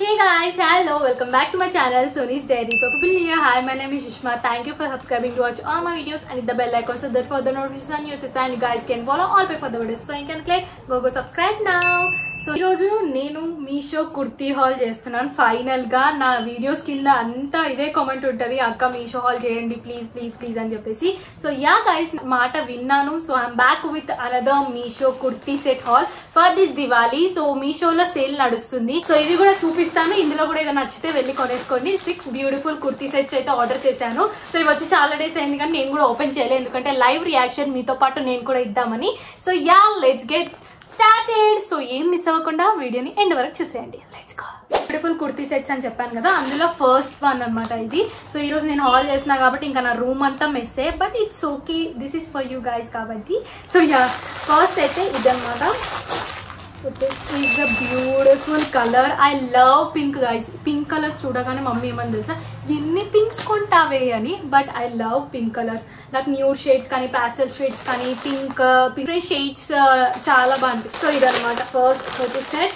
Hey guys, hello, welcome back to my channel Sony's Diary. So people here, hi, my name is Shishma. Thank you for subscribing to watch all my videos and hit the bell icon so that for the notifications on YouTube and you guys can follow all pay for the videos. So you can click go go subscribe now. So ఈరోజు నేను Meesho kurti haul చేస్తున్నాను final గా నా videos కింద అంతా ఇదే comment ఉంటుంది అక్క మీషో హాల్ చేయండి ప్లీజ్ ప్లీజ్ ప్లీజ్ అని చెప్పేసి సో యా గైస్ మాట విన్నాను so I'm back with another Meesho kurti set haul for this Diwali so మీషోలో సేల్ నడుస్తుంది సో ఇవి కూడా చూపిస్తాను ఇందులో కూడా ఏదైనా నచ్చితే వెళ్ళి కొనేసుకోండి సిక్స్ బ్యూటిఫుల్ కుర్తీ సెట్స్ అయితే ఆర్డర్ చేశాను సో ఇవి వచ్చి చాలా డేస్ అయింది కానీ నేను కూడా ఓపెన్ చేయలేదు ఎందుకంటే లైవ్ రియాక్షన్ మీతో పాటు నేను కూడా ఇద్దామని so yeah let's get started so ఏం మిస్ అవ్వకుండా వీడియోని ఎండ్ వరకు చూసేయండి let's go beautiful kurti sets అని చెప్పాను కదా అందులో ఫస్ట్ వన్ అన్నమాట ఇది సో ఈ రోజు నేను హాల్ చేసిన కాబట్టి ఇంకా నా రూమ్ అంతా మెస్సే but it's okay this is for you guys కాబట్టి సో యా ఫస్ట్ అయితే ఇదన్నమాట so this is the beautiful colour I love pink guys pink colours చూడగానే మమ్మీ ఏమని తెలుసా ఎన్ని పింక్స్ కొంటావే అని but I love pink colours నాకు న్యూడ్ షేడ్స్ కానీ ప్యాస్టల్ షేడ్స్ కానీ పింక్ పింక్ షేడ్స్ చాలా బాగా అనిపిస్తుంది సో ఇదనమాట first photo set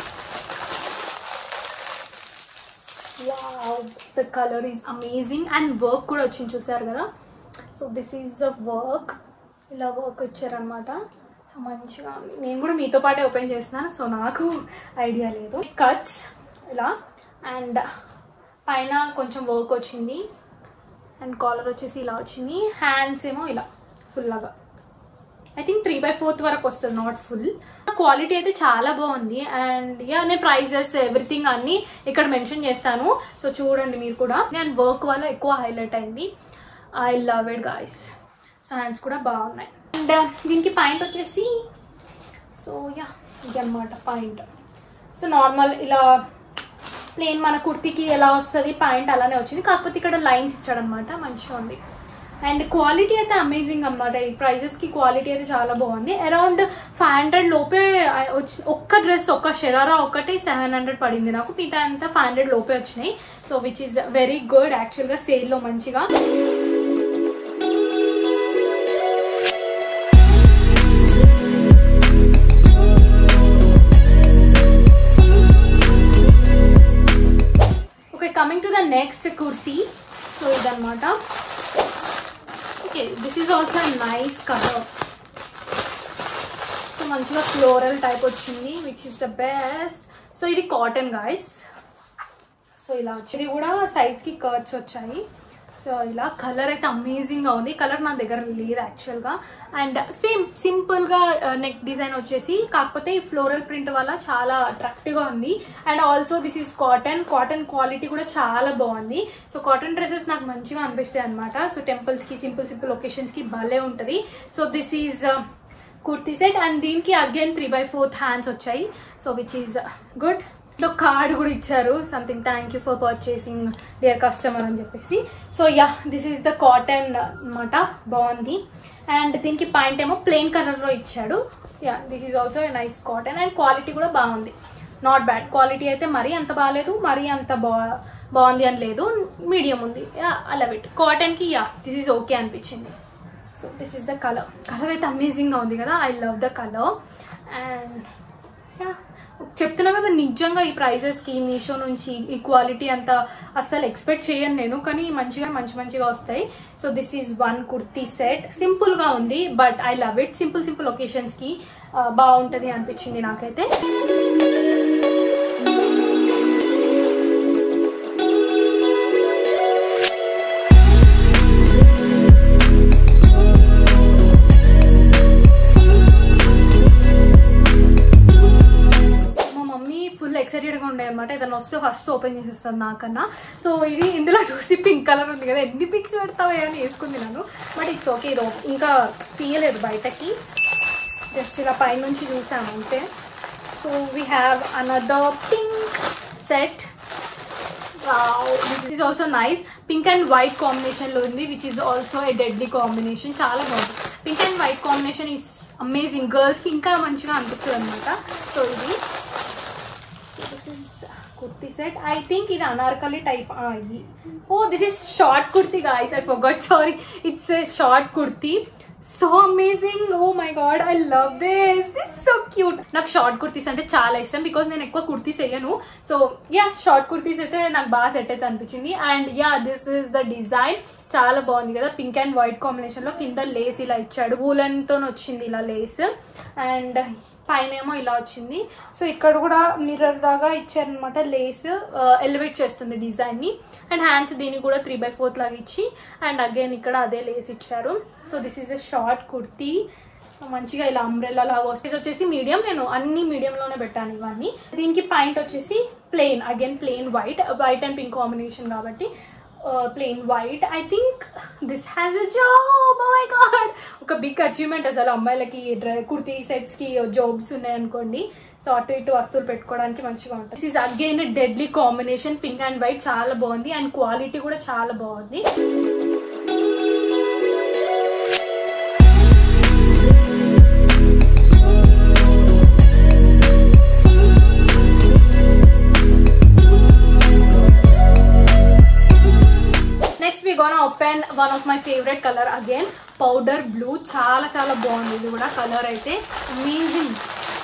wow the colour is amazing and work కూడా వచ్చింది చూసారు కదా so this is the work ఇలా వర్క్ వచ్చారనమాట సో మంచిగా ఉంది. నేను కూడా మీతో పాటే ఓపెన్ చేస్తున్నాను సో నాకు ఐడియా లేదు కట్స్ ఇలా అండ్ పైన కొంచెం వర్క్ వచ్చింది అండ్ కాలర్ వచ్చేసి ఇలా వచ్చింది హ్యాండ్స్ ఏమో ఇలా ఫుల్లాగా I think three by fourth వరకు వస్తుంది నాట్ ఫుల్ క్వాలిటీ అయితే చాలా బాగుంది అండ్ యా నేను ప్రైజెస్ ఎవ్రీథింగ్ అన్ని ఇక్కడ మెన్షన్ చేస్తాను సో చూడండి మీరు కూడా అండ్ వర్క్ వల్ల ఎక్కువ హైలైట్ అయింది I love it guys so hands కూడా బాగున్నాయి అండ్ దీనికి పాయింట్ వచ్చేసి సో యా ఇది అనమాట పాయింట్ సో నార్మల్ ఇలా ప్లేన్ మన కుర్తీకి ఎలా వస్తుంది పాయింట్ అలానే వచ్చింది కాకపోతే ఇక్కడ లైన్స్ ఇచ్చాడనమాట మంచిగా ఉంది అండ్ క్వాలిటీ అయితే అమేజింగ్ అనమాట ఈ ప్రైజెస్కి క్వాలిటీ అయితే చాలా బాగుంది అరౌండ్ ఫైవ్ హండ్రెడ్ లోపే వచ్చి ఒక్క డ్రెస్ ఒక్క షెరారా ఒక్కటే సెవెన్ హండ్రెడ్ పడింది నాకు మిగతా అంతా ఫైవ్ హండ్రెడ్ లోపే వచ్చినాయి so which is very good యాక్చువల్గా సేల్లో మంచిగా okay coming to the next kurti so ఇదన్నమాట okay this is also nice colour so మంచిగా ఫ్లోరల్ టైప్ వచ్చింది which is the best so ఇది కాటన్ గాయస్ సో ఇలా వచ్చి ఇది కూడా సైడ్స్ కి కర్ట్స్ వచ్చాయి సో ఇలా కలర్ అయితే అమేజింగ్ గా ఉంది కలర్ నా దగ్గర లేదు యాక్చువల్ గా అండ్ సేమ్ సింపుల్ గా నెక్ డిజైన్ వచ్చేసి కాకపోతే ఈ ఫ్లోరల్ ప్రింట్ వల్ల చాలా అట్రాక్టివ్ గా ఉంది and also this is cotton cotton quality కూడా చాలా బాగుంది సో కాటన్ డ్రెస్సెస్ నాకు మంచిగా అనిపిస్తాయి అనమాట సో టెంపుల్స్ కి సింపుల్ సింపుల్ ఒకేషన్స్ కి భలే ఉంటది so this is kurti set and దీనికి again three by fourth hands వచ్చాయి సో విచ్ ఈజ్ గుడ్ లో కార్డ్ కూడా ఇచ్చారు something thank you for purchasing dear customer అని చెప్పేసి so yeah this is the cotton అనమాట బాగుంది అండ్ దీనికి పాయింట్ ఏమో ప్లెయిన్ కలర్లో ఇచ్చాడు yeah this is also nice cotton and quality కూడా బాగుంది నాట్ బ్యాడ్ క్వాలిటీ అయితే మరీ అంత బాగాలేదు మరీ అంత బా బాగుంది అని లేదు మీడియం ఉంది యా ఐ లవ్ ఇట్ కాటన్కి యా దిస్ ఈజ్ ఓకే అనిపించింది so this is the colour colour అయితే అమేజింగ్గా ఉంది కదా I love the colour and yeah చెప్తున్నా కదా నిజంగా ఈ ప్రైజెస్కి మీషో నుంచి ఈ క్వాలిటీ అంత అస్సలు ఎక్స్పెక్ట్ చేయను నేను కానీ మంచిగా మంచి మంచిగా వస్తాయి so this is one kurti set సింపుల్గా ఉంది but I love it simple simple ఒకేషన్స్కి బాగుంటుంది అనిపించింది నాకైతే మా మమ్మీ ఫుల్ ఎక్సైటెడ్గా ఉండే అనమాట ఏదైనా వస్తే ఫస్ట్ ఓపెన్ చేసేస్తాను నాకన్నా సో ఇది ఇందులో చూసి పింక్ కలర్ ఉంది కదా ఎన్ని పింక్స్ పెడతావా అని వేసుకుంది నన్ను బట్ ఇట్స్ ఓకే ఇది ఇంకా తీయలేదు బయటకి జస్ట్ ఇలా పైనుంచి చూసాము అంతే so we have another pink set this is also nice pink and white combination లో ఉంది which is also a deadly combination చాలా బాగుంది pink and white combination is amazing girls కి ఇంకా మంచిగా అనిపిస్తుంది అనమాట సో ఇది this is kurti set I think ఇది అనార్కలి టైప్ ఇది oh this is short kurti guys I forgot sorry it's a short kurti so amazing oh my God I love this this so cute నాకు short kurtis అంటే చాలా ఇష్టం బికాస్ నేను ఎక్కువ కుర్తీస్ వేయను సో యా షార్ట్ కుర్తీస్ అయితే నాకు బాగా సెట్ అయితే అనిపించింది and yeah this is the design చాలా బాగుంది కదా పింక్ అండ్ వైట్ కాంబినేషన్ లో కింద లేస్ ఇలా ఇచ్చాడు వూలన్ తో వచ్చింది ఇలా లేస్ అండ్ పైన ఏమో ఇలా వచ్చింది సో ఇక్కడ కూడా మిర్రర్ దాగా ఇచ్చారనమాట లేస్ ఎలివేట్ చేస్తుంది డిజైన్ ని అండ్ హ్యాండ్స్ దీనికి కూడా త్రీ బై ఫోర్త్ లాగా ఇచ్చి అండ్ అగైన్ ఇక్కడ అదే లేస్ ఇచ్చారు so this is a short kurti so మంచిగా ఇలా అంబ్రెల్లా లాగా వస్తే ఇది వచ్చేసి మీడియం నేను అన్ని medium లోనే పెట్టాను ఇవన్నీ దీనికి పాయింట్ వచ్చేసి plain again plain white white and pink combination కాబట్టి plain white I think this has a జాబ్ మై గాడ్ ఒక బిగ్ అచీవ్మెంట్ అసలు అమ్మాయిలకి డ్రె కుర్తీ సెట్స్ కి జాబ్స్ ఉన్నాయనుకోండి సో అటు ఇటు వస్తువులు పెట్టుకోవడానికి మంచిగా ఉంటుంది this is again deadly combination pink and white చాలా బాగుంది అండ్ క్వాలిటీ కూడా చాలా బాగుంది next we gonna open one of my favourite colour again powder blue చాలా చాలా బాగుంది ఇది కూడా కలర్ అయితే amazing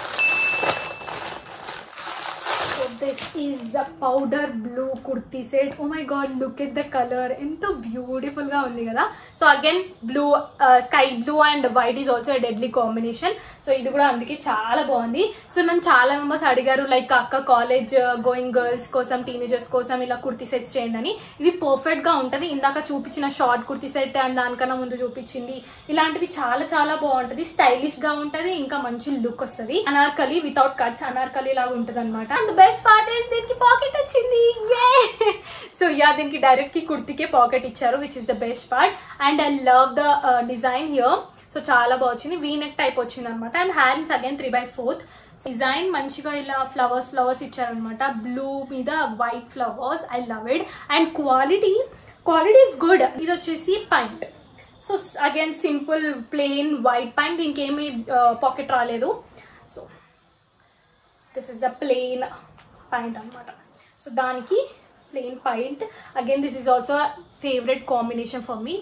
this is a powder blue kurti set oh my god look at the colour ఎంతో బ్యూటిఫుల్ గా ఉంది కదా so again blue sky blue and white is also deadly combination so ఇది కూడా అందుకే చాలా బాగుంది సో నన్ను చాలా మెంబర్స్ అడిగారు లైక్ అక్క కాలేజ్ గోయింగ్ గర్ల్స్ కోసం టీనేజర్స్ కోసం ఇలా కుర్తీ సెట్స్ చేయండి అని ఇది పర్ఫెక్ట్ గా ఉంటది ఇందాక చూపించిన షార్ట్ కుర్తీ సెట్ అండ్ దానికన్నా ముందు చూపించింది ఇలాంటివి చాలా చాలా బాగుంటది స్టైలిష్ గా ఉంటది ఇంకా మంచి లుక్ వస్తది అనార్కలి వితౌట్ కట్స్ అనార్కలి లాగా ఉంటది అనమాట అండ్ బెస్ట్ పార్ట్ ఇస్ దీనికి పాకెట్ వచ్చింది సో యా దీనికి డైరెక్ట్ కి కుర్తికే పాకెట్ ఇచ్చారు which is the best part and I love the design here so చాలా బాగా వచ్చింది వీ నెక్ టైప్ వచ్చింది అనమాట and hands again three by fourth design మంచిగా ఇలా ఫ్లవర్స్ ఫ్లవర్స్ ఇచ్చారనమాట బ్లూ మీద white flowers I love it and quality quality is good ఇది వచ్చేసి pant so again simple plain white pant దీనికి ఏమి పాకెట్ రాలేదు so this is a plain pant అనమాట సో దానికి plain pant again this is also favourite combination for me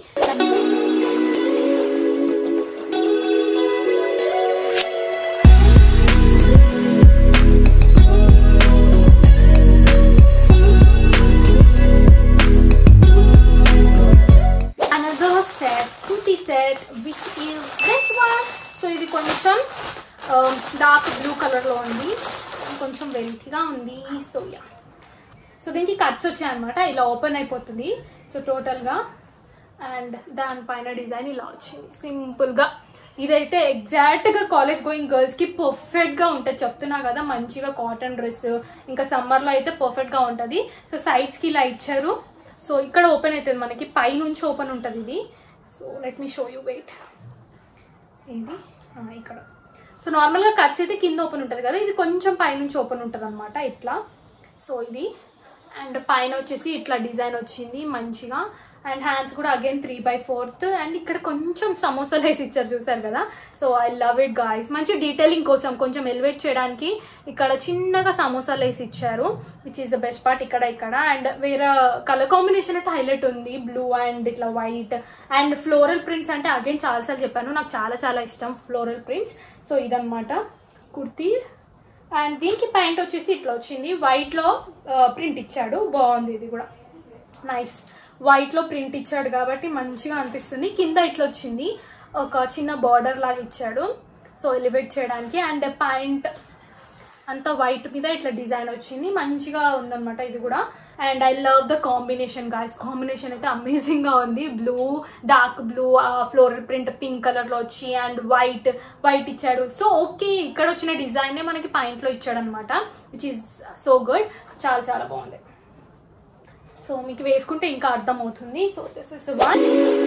another set kurti set which is this one so ఇది కొంచెం dark blue colour లో ఉంది కొంచెం వెల్టీగా ఉంది సో యా సో దీనికి కట్స్ వచ్చాయన్నమాట ఇలా ఓపెన్ అయిపోతుంది సో టోటల్ గా అండ్ దానిపైన డిజైన్ ఇలా వచ్చింది సింపుల్ గా ఇదైతే ఎగ్జాక్ట్ గా కాలేజ్ గోయింగ్ గర్ల్స్ కి పర్ఫెక్ట్ గా ఉంటుంది చెప్తున్నా కదా మంచిగా కాటన్ డ్రెస్ ఇంకా సమ్మర్ లో అయితే పర్ఫెక్ట్ గా ఉంటది సో సైడ్స్ కి ఇలా ఇచ్చారు సో ఇక్కడ ఓపెన్ అవుతుంది మనకి పై నుంచి ఓపెన్ ఉంటుంది ఇది so let me show you wait ఇది ఆ, ఇక్కడ సో నార్మల్గా కట్స్ అయితే కింద ఓపెన్ ఉంటుంది కదా ఇది కొంచెం పైనుంచి ఓపెన్ ఉంటుంది అనమాట ఇట్లా సో ఇది అండ్ పైన వచ్చేసి ఇట్లా డిజైన్ వచ్చింది మంచిగా అండ్ హ్యాండ్స్ కూడా again three by fourth and ఇక్కడ కొంచెం సమోసాలు వేసి ఇచ్చారు చూసారు కదా so I love it guys మంచి డీటెయిలింగ్ కోసం కొంచెం ఎలివేట్ చేయడానికి ఇక్కడ చిన్నగా సమోసాలు వేసి ఇచ్చారు which is the best part ఇక్కడ ఇక్కడ అండ్ వేరే కలర్ కాంబినేషన్ అయితే హైలైట్ ఉంది బ్లూ అండ్ ఇట్లా వైట్ అండ్ ఫ్లోరల్ ప్రింట్స్ అంటే అగైన్ చాలాసార్లు చెప్పాను నాకు చాలా చాలా ఇష్టం ఫ్లోరల్ ప్రింట్స్ సో ఇదనమాట కుర్తీ అండ్ దీనికి ప్యాంట్ వచ్చేసి ఇట్లా వచ్చింది వైట్ లో ప్రింట్ ఇచ్చాడు బాగుంది ఇది కూడా నైస్ వైట్ లో ప్రింట్ ఇచ్చాడు కాబట్టి మంచిగా అనిపిస్తుంది కింద ఇట్లా వచ్చింది ఒక చిన్న బార్డర్ లాగా ఇచ్చాడు సో ఎలివేట్ చేయడానికి అండ్ ప్యాంట్ అంతా వైట్ మీద ఇట్లా డిజైన్ వచ్చింది మంచిగా ఉందన్నమాట ఇది కూడా and I love the combination guys combination అయితే అమేజింగ్ గా ఉంది blue dark blue floral print pink colour లో వచ్చి అండ్ వైట్ వైట్ ఇచ్చాడు సో ఓకే ఇక్కడ వచ్చిన డిజైన్ మనకి పాయింట్ లో ఇచ్చాడు అనమాట విచ్ ఈస్ సో గుడ్ చాలా చాలా బాగుంది సో మీకు వేసుకుంటే ఇంకా అర్థం అవుతుంది సో దిస్ ఇస్ వన్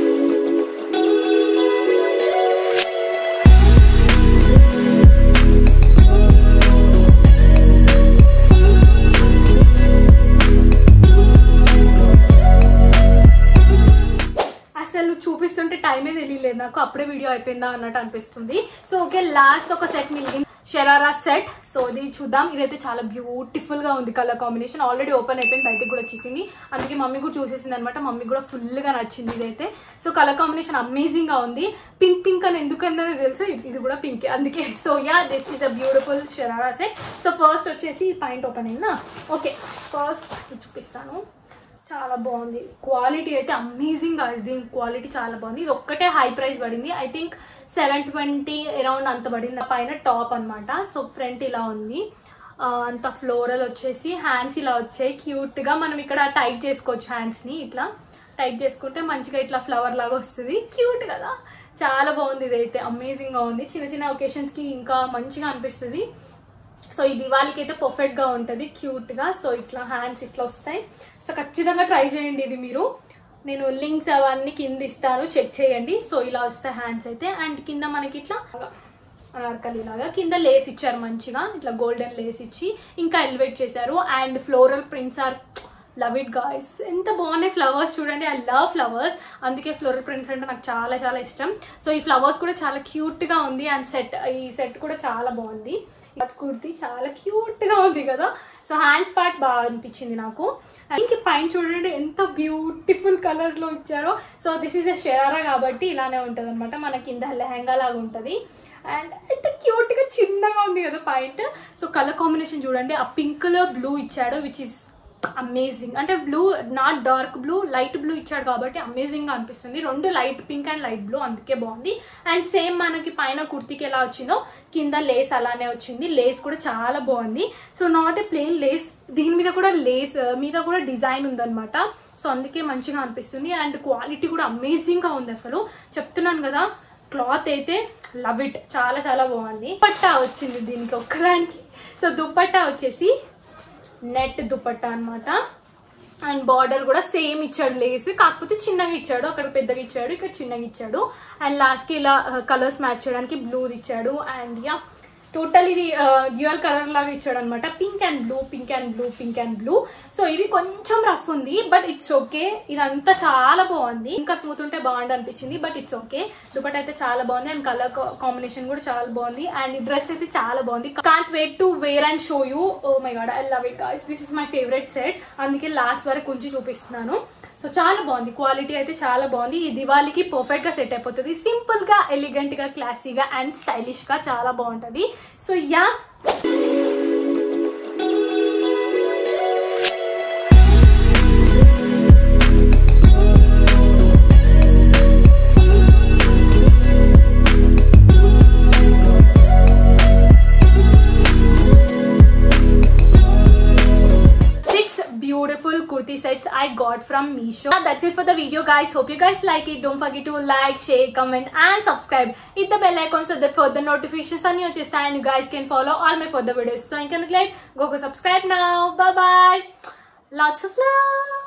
అసలు చూపిస్తుంటే టైమే తెలియలేదు నాకు అప్పుడే వీడియో అయిపోయిందా అన్నట్టు అనిపిస్తుంది సో ఓకే లాస్ట్ ఒక సెట్ మిగిలింది షరారా సెట్ సో ఇది చూద్దాం ఇదైతే చాలా బ్యూటిఫుల్ గా ఉంది కలర్ కాంబినేషన్ ఆల్రెడీ ఓపెన్ అయిపోయింది బయటకు కూడా వచ్చేసింది అందుకే మమ్మీ కూడా చూసేసింది అనమాట మమ్మీ కూడా ఫుల్ గా నచ్చింది ఇదైతే సో కలర్ కాంబినేషన్ అమేజింగ్ గా ఉంది పింక్ పింక్ అని ఎందుకన్నది తెలుసు ఇది- ఇది కూడా పింక్ అందుకే so yeah this is a beautiful sharara set so first వచ్చేసి పాయింట్ ఓపెన్ అయిందా ఓకే ఫస్ట్ చూపిస్తాను చాలా బాగుంది క్వాలిటీ అయితే అమేజింగ్ గాయస్ దీని క్వాలిటీ చాలా బాగుంది ఇది ఒక్కటే హై ప్రైస్ పడింది I think seven twenty around అంత పడింది పైన టాప్ అన్నమాట సో ఫ్రంట్ ఇలా ఉంది ఆ, అంత ఫ్లోరల్ వచ్చేసి హ్యాండ్స్ ఇలా వచ్చాయి క్యూట్ గా మనం ఇక్కడ టైట్ చేసుకోవచ్చు హ్యాండ్స్ ని ఇట్లా టైట్ చేసుకుంటే మంచిగా ఇట్లా ఫ్లవర్ లాగా వస్తుంది క్యూట్ కదా చాలా బాగుంది ఇదైతే అమేజింగ్ గా ఉంది చిన్న చిన్న ఒకేషన్స్ కి ఇంకా మంచిగా అనిపిస్తుంది సో ఈ దివాళీకి అయితే పర్ఫెక్ట్ గా ఉంటది క్యూట్ గా సో ఇట్లా హ్యాండ్స్ ఇట్లా వస్తాయి సో ఖచ్చితంగా ట్రై చేయండి ఇది మీరు నేను లింక్స్ అవన్నీ కింద ఇస్తాను చెక్ చేయండి సో ఇలా వస్తాయి హ్యాండ్స్ అయితే అండ్ కింద మనకి ఇట్లా అనార్కలి లాగా కింద లేస్ ఇచ్చారు మంచిగా ఇట్లా గోల్డెన్ లేస్ ఇచ్చి ఇంకా ఎలివేట్ చేశారు and floral prints are love it guys ఎంత బాగున్నాయి ఫ్లవర్స్ చూడండి ఐ లవ్ ఫ్లవర్స్ అందుకే ఫ్లోరల్ ప్రింట్స్ అంటే నాకు చాలా చాలా ఇష్టం సో ఈ ఫ్లవర్స్ కూడా చాలా క్యూట్ గా ఉంది అండ్ సెట్ ఈ సెట్ కూడా చాలా బాగుంది బట్ కుర్తి చాలా క్యూట్ గా ఉంది కదా సో హ్యాండ్స్ పార్ట్ బాగా అనిపించింది నాకు ఇంక పైన చూడండి ఎంత బ్యూటిఫుల్ కలర్ లో ఇచ్చారో so this is a sharara కాబట్టి ఇలానే ఉంటది అనమాట మన కింద లెహంగా లాగా ఉంటది అండ్ ఎంత క్యూట్ గా చిన్నగా ఉంది కదా పాయింట్ సో కలర్ కాంబినేషన్ చూడండి ఆ పింక్ లో బ్లూ ఇచ్చాడు విచ్ ఇస్ అమేజింగ్ అంటే blue not dark blue light blue ఇచ్చాడు కాబట్టి అమేజింగ్ గా అనిపిస్తుంది రెండు light pink and light blue అందుకే బాగుంది అండ్ సేమ్ మనకి పైన కుర్తికి ఎలా వచ్చిందో కింద లేస్ అలానే వచ్చింది లేస్ కూడా చాలా బాగుంది so not a plain lace దీని మీద కూడా లేస్ మీద కూడా డిజైన్ ఉందన్నమాట సో అందుకే మంచిగా అనిపిస్తుంది అండ్ క్వాలిటీ కూడా అమేజింగ్ గా ఉంది అసలు చెప్తున్నాను కదా క్లాత్ అయితే లవ్ ఇట్ చాలా చాలా బాగుంది దుపట్టా వచ్చింది దీనికి ఒక్కదానికి సో దుపట్టా వచ్చేసి నెట్ దుపట్టా అన్నమాట అండ్ బార్డర్ కూడా సేమ్ ఇచ్చాడు లేస్ కాకపోతే చిన్నగా ఇచ్చాడు అక్కడ పెద్దగా ఇచ్చాడు ఇక్కడ చిన్నగా ఇచ్చాడు అండ్ లాస్ట్ కి ఇలా కలర్స్ మ్యాచ్ చేయడానికి బ్లూ ఇచ్చాడు అండ్ యా టోటల్ ఇది డ్యూయల్ కలర్ లాగా ఇచ్చాడు అనమాట pink and blue pink and blue pink and blue so ఇది కొంచెం రఫ్ ఉంది బట్ ఇట్స్ ఓకే ఇదంతా చాలా బాగుంది ఇంకా స్మూత్ ఉంటే బాగుంది అనిపించింది బట్ ఇట్స్ ఓకే దుపట్ అయితే చాలా బాగుంది అండ్ కలర్ కాంబినేషన్ కూడా చాలా బాగుంది అండ్ ఈ డ్రెస్ అయితే చాలా బాగుంది can't wait to wear and show you oh my God I love it guys this is my favourite set అందుకే లాస్ట్ వరకు ఉంచి చూపిస్తున్నాను సో చాలా బాగుంది క్వాలిటీ అయితే చాలా బాగుంది ఈ దివాళీకి పర్ఫెక్ట్ గా సెట్ అయిపోతుంది సింపుల్ గా ఎలిగెంట్ గా క్లాసీగా అండ్ స్టైలిష్ గా చాలా బాగుంటది so yeah six beautiful kurti sets I got from Meesho. That's it for the video guys. Hope you guys like it. Don't forget to like, share, comment and subscribe. Hit the bell icon so that further notifications on your chest and you guys can follow all my further videos. So you can like, go go subscribe now. Bye bye. Lots of love.